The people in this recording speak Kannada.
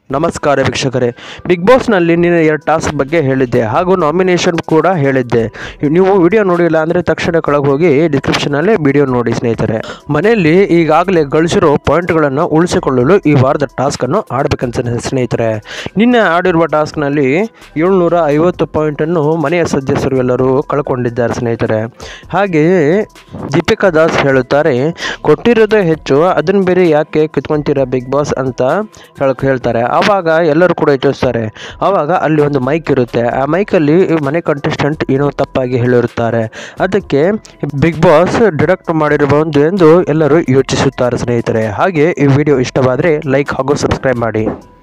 ನಮಸ್ಕಾರ ವೀಕ್ಷಕರೇ ಬಿಗ್ ಬಾಸ್ನಲ್ಲಿ ನೀನು ಎರಡು ಟಾಸ್ಕ್ ಬಗ್ಗೆ ಹೇಳಿದ್ದೆ ಹಾಗೂ ನಾಮಿನೇಷನ್ ಕೂಡ ಹೇಳಿದ್ದೆ ನೀವು ವಿಡಿಯೋ ನೋಡಿಲ್ಲ ಅಂದರೆ ತಕ್ಷಣ ಕೆಳಗೆ ಹೋಗಿ ಡಿಸ್ಕ್ರಿಪ್ಷನಲ್ಲೇ ವಿಡಿಯೋ ನೋಡಿ ಸ್ನೇಹಿತರೆ ಮನೆಯಲ್ಲಿ ಈಗಾಗಲೇ ಗಳಿಸಿರೋ ಪಾಯಿಂಟ್ಗಳನ್ನು ಉಳಿಸಿಕೊಳ್ಳಲು ಈ ವಾರದ ಟಾಸ್ಕನ್ನು ಆಡಬೇಕಂತ ಸ್ನೇಹಿತರೆ ನಿನ್ನೆ ಆಡಿರುವ ಟಾಸ್ಕ್ನಲ್ಲಿ ಏಳ್ನೂರ ಐವತ್ತು ಪಾಯಿಂಟನ್ನು ಮನೆಯ ಸದಸ್ಯರು ಎಲ್ಲರೂ ಕಳ್ಕೊಂಡಿದ್ದಾರೆ ಸ್ನೇಹಿತರೆ ಹಾಗೆಯೇ ದೀಪಿಕಾ ದಾಸ್ ಹೇಳುತ್ತಾರೆ ಕೊಟ್ಟಿರೋದೇ ಹೆಚ್ಚು ಅದನ್ನು ಬೇರೆ ಯಾಕೆ ಕಿತ್ಕೊಂತೀರಾ ಬಿಗ್ ಬಾಸ್ ಅಂತ ಹೇಳಕ್ ಹೇಳ್ತಾರೆ ಆವಾಗ ಎಲ್ಲರೂ ಕೂಡ ಯೋಚಿಸ್ತಾರೆ ಆವಾಗ ಅಲ್ಲಿ ಒಂದು ಮೈಕ್ ಇರುತ್ತೆ ಆ ಮೈಕಲ್ಲಿ ಮನೆ ಕಂಟೆಸ್ಟೆಂಟ್ ಏನೋ ತಪ್ಪಾಗಿ ಹೇಳಿರುತ್ತಾರೆ ಅದಕ್ಕೆ ಬಿಗ್ ಬಾಸ್ ಡಿಡಕ್ಟ್ ಮಾಡಿರಬಹುದು ಎಂದು ಎಲ್ಲರೂ ಯೋಚಿಸುತ್ತಾರೆ ಸ್ನೇಹಿತರೆ ಹಾಗೆ ಈ ವಿಡಿಯೋ ಇಷ್ಟವಾದರೆ ಲೈಕ್ ಹಾಗೂ ಸಬ್ಸ್ಕ್ರೈಬ್ ಮಾಡಿ